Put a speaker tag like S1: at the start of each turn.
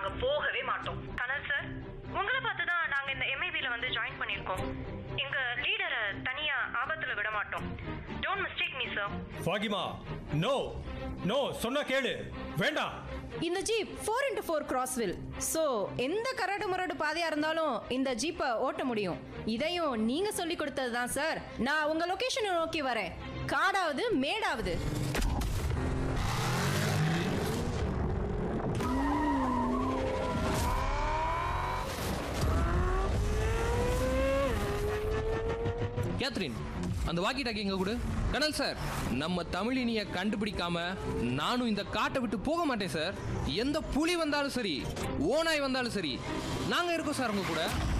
S1: நாங்க போகவே மாட்டோம் கனல் சார் உங்களை பார்த்து தான் நாங்க இந்த எம்ஐபில வந்து ஜாயின் பண்ணியிருக்கோம் எங்க லீடரை தனியா ஆபத்துல விட மாட்டோம் don't mistake me sir
S2: Fahima no no சொன்னா கேளு வேண்டாம்
S3: இந்த ஜீப் ஃபோர் இன்டூ ஃபோர் கிராஸ்வில் ஸோ எந்த கரடு முரடு பாதையா இருந்தாலும் இந்த ஜீப்பை ஓட்ட முடியும் இதையும் நீங்க சொல்லி கொடுத்தது தான் சார் நான் உங்க லொகேஷனை நோக்கி வரேன் காடாவது மேடாவது
S4: கேத்ரின் அந்த வாக்கி டாக்கி எங்க கொடு கனல் சார் நம்ம தமிழினிய கண்டுபிடிக்காம நானும் இந்த காட்டை விட்டு போக மாட்டேன் சார் எந்த புலி வந்தாலும் சரி ஓநாய் வந்தாலும் சரி நாங்க இருக்கோம் சார் உங்க கூட